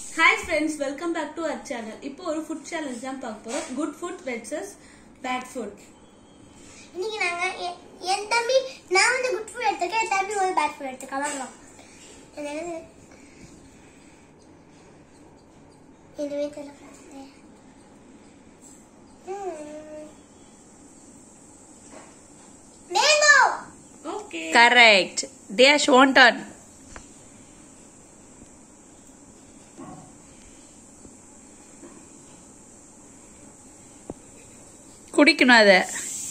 hi friends welcome back to our channel இப்போ ஒரு food challenge தான் பார்க்க போறோம் good food versus bad food இன்னைக்கு நாங்க எ- என் தம்பி நான் வந்து குட் ஃபுட் எடுத்திருக்கேன் என் தம்பி வந்து பேட் ஃபுட் எடுத்துருக்கேன் வாங்கலாம் என்னது எதுவுமே தெரியல mango okay correct Desh one turn குடிக்கணும் அத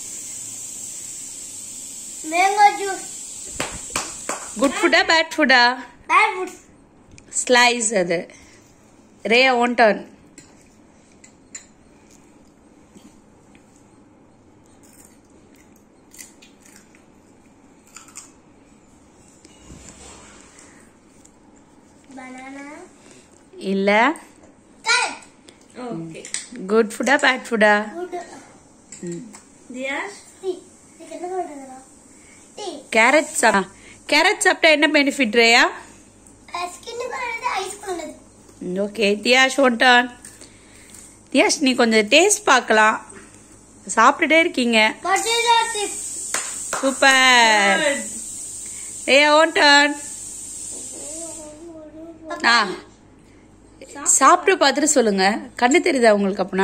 மேங்கோ ஜூஸ் குட் ஃபுட்டா பேட் ஃபுட்டா பேட் ஃபுட் ஸ்லைஸ் அது ரேயா ஒன் டர்ன் பனானா இல்ல கரெக்ட் ஓகே குட் ஃபுட்டா பேட் ஃபுட்டா குட் தியாஷ் டீ இதுக்கு என்ன பண்றதுடா டீ கேரட் சா கேரட் சாப்பிட்டா என்ன பெனிஃபிட் ரேயா ஸ்கின்னுக்கு நல்லது ஐஸ்க்கு நல்லது okay Thiyash one turn Thiyash நீ கொஞ்சம் டேஸ்ட் பார்க்கலாம் சாப்பிட்டுட்டே இருக்கீங்க பொட்டேட்டோ சிப்ஸ் சூப்பர் ஏயா ஒன் டர்ன் ஆ சாப்பிட்டு பார்த்துட்டு சொல்லுங்க கண்ணு தெரியுதா உங்களுக்கு அப்பனா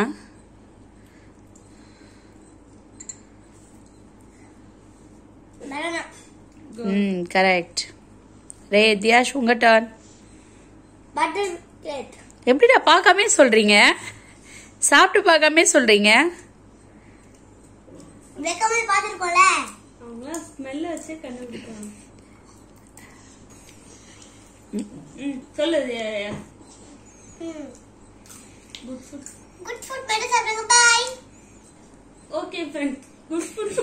பனானா ம் கரெக்ட் ரே தியாஷ் உங்க டர்ன் பட்டர் கேக் எப்படிடா பார்க்காமே சொல்றீங்க சாப்பிட்டு பார்க்காமே சொல்றீங்க வெக்கமே பாத்துருக்கோம்ல அவங்க ஸ்மெல்ல வச்சே கண்டுபிடிக்கலாம் ம் சொல்லு good food good food better சாப்பிடுங்க bye okay friend good food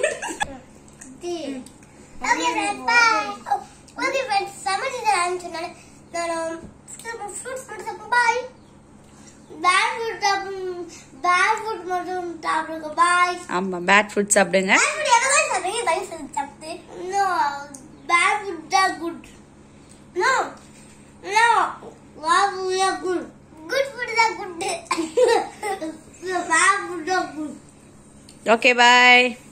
okay friends bye okay friends summer season ஆரம்பிச்சனால நான் ஃப்ரூட்ஸ் மட்டும் சாப்பிடுங்க பாய் பேட் ஃபுட் சாப்பிடும் பேட் ஃபுட் மட்டும் சாப்பிடுங்க பாய் ஆமா பேட் ஃபுட் சாப்பிடுங்க பேட் ஃபுட் எவ்வளோ சாப்பிடுங்க தயவு செஞ்சு சாப்பிட்டு நோ பேட் ஃபுட் தான் good no no bad food தான் குட் குட் ஃபுட் தான் குட் பேட் ஃபுட் தான் குட் ஓகே பாய்